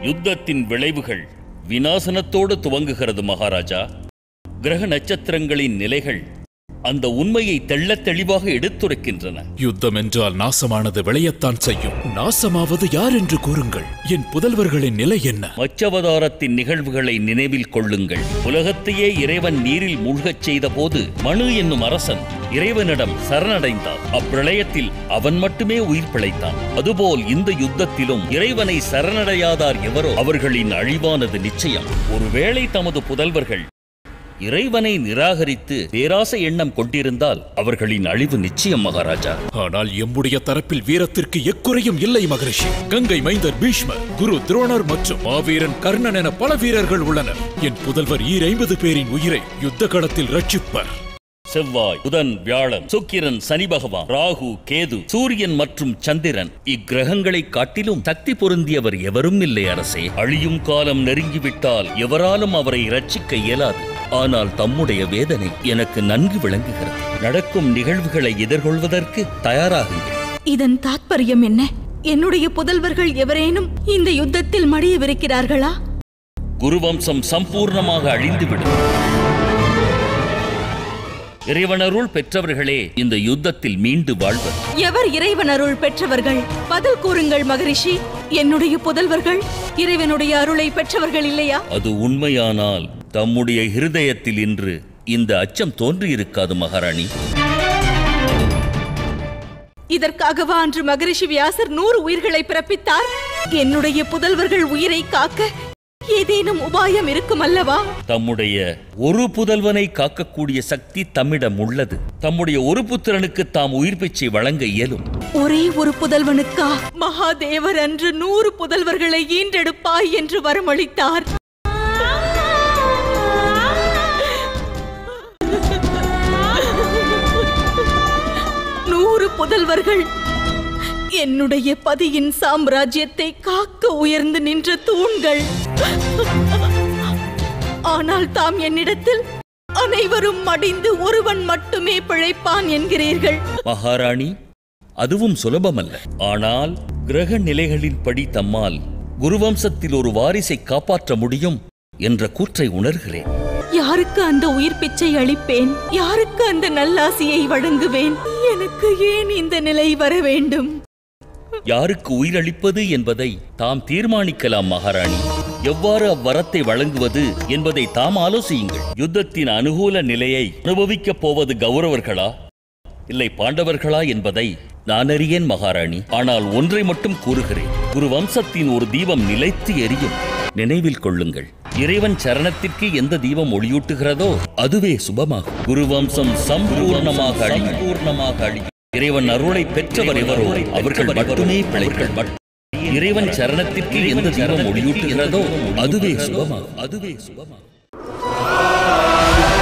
யுத்தத்தின் விளைவுகள் விநாசனத்தோடு துவங்குகிறது மகாராஜா கிரக நட்சத்திரங்களின் நிலைகள் அந்த உண்மையை தெள்ளத் தெளிவாக எடுத்துரைக்கின்றன யுத்தம் என்றால் நாசமானது விளையத்தான் செய்யும் நாசமாவது யார் என்று கூறுங்கள் என் புதல்வர்களின் நிலை என்ன மச்சவதாரத்தின் நிகழ்வுகளை நினைவில் கொள்ளுங்கள் உலகத்தையே இறைவன் நீரில் மூழ்கச் செய்த போது மனு என்னும் அரசன் இறைவனிடம் சரணடைந்தான் அப்பிரளயத்தில் அவன் மட்டுமே உயிர் பிழைத்தான் அதுபோல் இந்த யுத்தத்திலும் இறைவனை சரணடையாதார் எவரோ அவர்களின் அழிவானது நிச்சயம் ஒருவேளை தமது புதல்வர்கள் இறைவனை நிராகரித்து பேராசை எண்ணம் கொண்டிருந்தால் அவர்களின் அழிவு நிச்சயம் மகாராஜா ஆனால் எம்முடைய தரப்பில் வீரத்திற்கு எக்குறையும் இல்லை மகரிஷி கங்கை மைந்தர் பீஷ்மர் குரு துரோணர் மற்றும் மாவீரன் கர்ணன் என பல வீரர்கள் உள்ளனர் என் புதல்வர் ஈர் ஐம்பது பேரின் உயிரை யுத்த களத்தில் ரட்சிப்பர் செவ்வாய் புதன் வியாழன் சுக்கிரன் சனி பகவான் ராகு கேது சூரியன் மற்றும் சந்திரன் இக்கிரகங்களை காட்டிலும் சக்தி பொருந்தியவர் எவரும் இல்லை அரசே அழியும் காலம் நெருங்கிவிட்டால் எவராலும் அவரை இரட்சிக்க இயலாது ஆனால் தம்முடைய வேதனை எனக்கு நன்கு விளங்குகிறது நடக்கும் நிகழ்வுகளை எதிர்கொள்வதற்கு தயாராகுங்கள் இதன் தாத்பரியம் என்ன என்னுடைய புதல்வர்கள் எவரேனும் இந்த யுத்தத்தில் மடியவிருக்கிறார்களா குருவம்சம் சம்பூர்ணமாக அழிந்துவிடும் இறைவனருள் பெற்றவர்களே இந்த யுத்தத்தில் மீண்டு வாழ்வர் எவர் இறைவன் அருள் பெற்றவர்கள் பதில் கூறுங்கள் மகரிஷி என்னுடைய புதல்வர்கள் இறைவனுடைய அருளை பெற்றவர்கள் இல்லையா அது உண்மையானால் தம்முடைய இருதயத்தில் இன்று இந்த அச்சம் தோன்றியிருக்காது மகாராணி இதற்காகவா அன்று மகரிஷி வியாசர் நூறு உயிர்களை பிறப்பித்தார் என்னுடைய புதல்வர்கள் உயிரை காக்க ஏதேனும் உபாயம் இருக்கும் அல்லவா தம்முடைய ஒரு புதல்வனை காக்கக்கூடிய சக்தி தம்மிடம் உள்ளது தம்முடைய ஒரு புத்திரனுக்கு தாம் உயிர் பிச்சை வழங்க இயலும் ஒரே ஒரு புதல்வனுக்கா மகாதேவர் அன்று நூறு புதல்வர்களை ஈன்றெடுப்பாய் என்று வரமளித்தார் நூறு புதல்வர்கள் என்னுடைய பதியின் சாம்ராஜ்யத்தை காக்க உயர்ந்து நின்ற தூண்கள் ஆனால் தாம் என்னிடத்தில் அனைவரும் மடிந்து ஒருவன் மட்டுமே பிழைப்பான் என்கிறீர்கள் மகாராணி அதுவும் சுலபமல்ல ஆனால் கிரக நிலைகளின்படி தம்மால் குருவம்சத்தில் ஒரு வாரிசை காப்பாற்ற முடியும் என்ற கூற்றை உணர்கிறேன் யாருக்கு அந்த உயிர் பிச்சை அளிப்பேன் யாருக்கு அந்த நல்லாசியை வழங்குவேன் எனக்கு ஏன் இந்த நிலை வர வேண்டும் யாருக்கு உயிரளிப்பது என்பதை தாம் தீர்மானிக்கலாம் மகாராணி எவ்வாறு அவ்வரத்தை வழங்குவது என்பதை தாம் ஆலோசியுங்கள் யுத்தத்தின் அனுகூல நிலையை அனுபவிக்கப் போவது கௌரவர்களா இல்லை பாண்டவர்களா என்பதை நான் அறியேன் மகாராணி ஆனால் ஒன்றை மட்டும் கூறுகிறேன் குரு வம்சத்தின் ஒரு தீபம் நிலைத்து எரியும் நினைவில் கொள்ளுங்கள் இறைவன் சரணத்திற்கு எந்த தீபம் ஒளியூட்டுகிறதோ அதுவே சுபமாகும் குரு வம்சம் சம்பூர்ணமாக அழியும் பூர்ணமாக அழியும் இறைவன் அருளை பெற்றவர் எவரோ அவர்கள் மட்டுமே பிழைகள் இறைவன் சரணத்திற்கு எந்த தீபம் ஒளியூட்டுகிறதோ அதுவே சுபமாகும் அதுவே சுபமாகும்